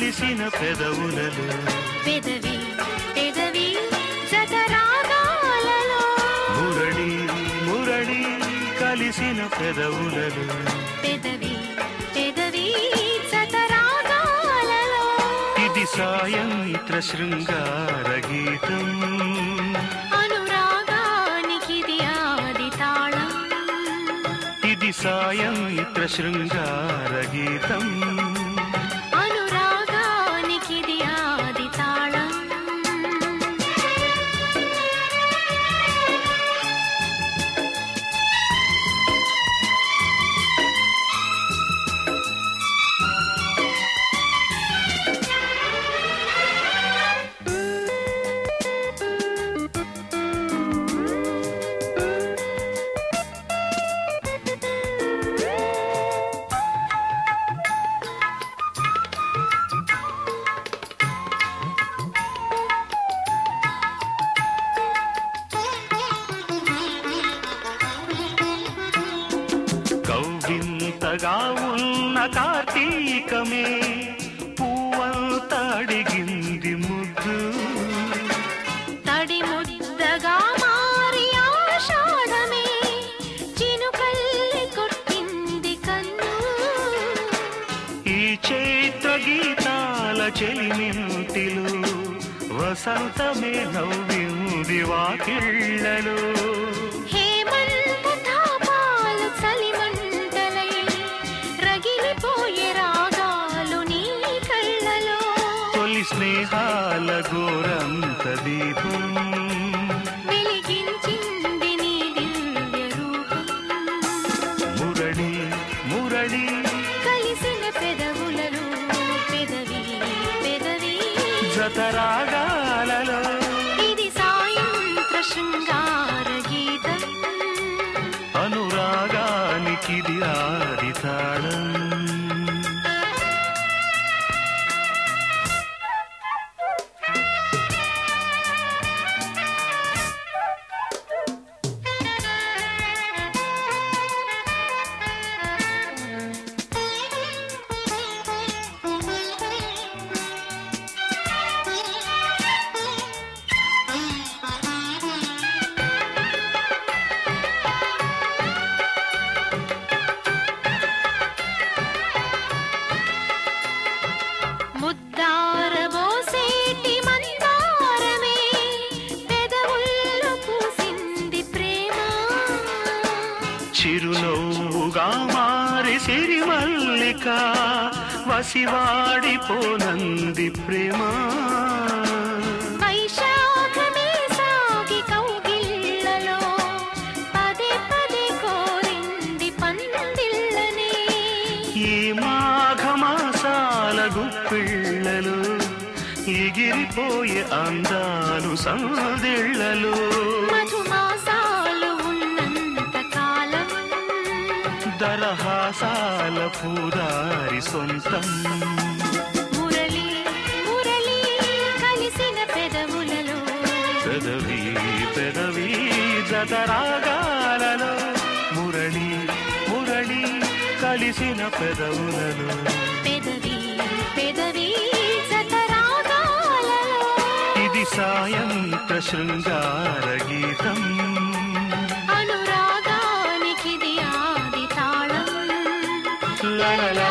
కలిసిన పెదవులలో పెదవి పెదవి జతరాగాలలో మురళి మురళి కలిసిన పెదవులలో పెదవి పెదవి జతరాగాలలో ఇది సాయంత్ర శృంగార గీతం అనురాగానికిది ఆది తాళం ఇది సాయంత్ర శృంగార గీతం అనురాగానికిది ఆది తాళం కవ్వింతగా ఉన్న కార్తీకమే పువ్వంత అడిగింది ముద్దు తడి ముద్దగా మారి ఆషాఢమే చినుకల్లి కొట్టింది కన్ను ఈ చైత్ర గీతాల చెలిమింటిలో వసంతమే నవ్వింది వాకిళ్ళలో హేమంత తాపాలు చలిమంటలై రగిలిపోయే రాగాలు నీ కళ్ళలో తొలి స్నేహాల గోరంత దీపం వెలిగించింది నీ దివ్య రూపం మురళి మురళి కలిసిన పెదవులలో పెదవి పెదవి జతరాగాలలో ఇది సాయంత్ర శృంగార గీతం అనురాగానికిది ఆదితాళం ముద్దారబోసేటి మందారమే పెదవుల్లో పూసింది ప్రేమ చిరునవ్వుగా మారి సిరిమల్లిక వసివాడిపోనంది ప్రేమ వైశాఖమే సాగి కౌగిళ్ళలో పదే పదే కోరింది పందిళ్ళనే ఈ మాఘమాసాల గుప్పిళ్ళలు ఎగిరిపోయే అందాలు సందిళ్ళలు మధుమాసాలు ఉన్నంత కాలం దరహాసాల పూదారి సొంతం మురళి మురళి కలిసిన పెదవులలో పెదవి పెదవి జతరాగాలలో మురళి మురళి కలిసిన పెదవులలో పెదవి పెదవి జతరాగాలలో ఇది సాయంత్ర శృంగార గీతం అనురాగానికిది ఆది తాళం లలలా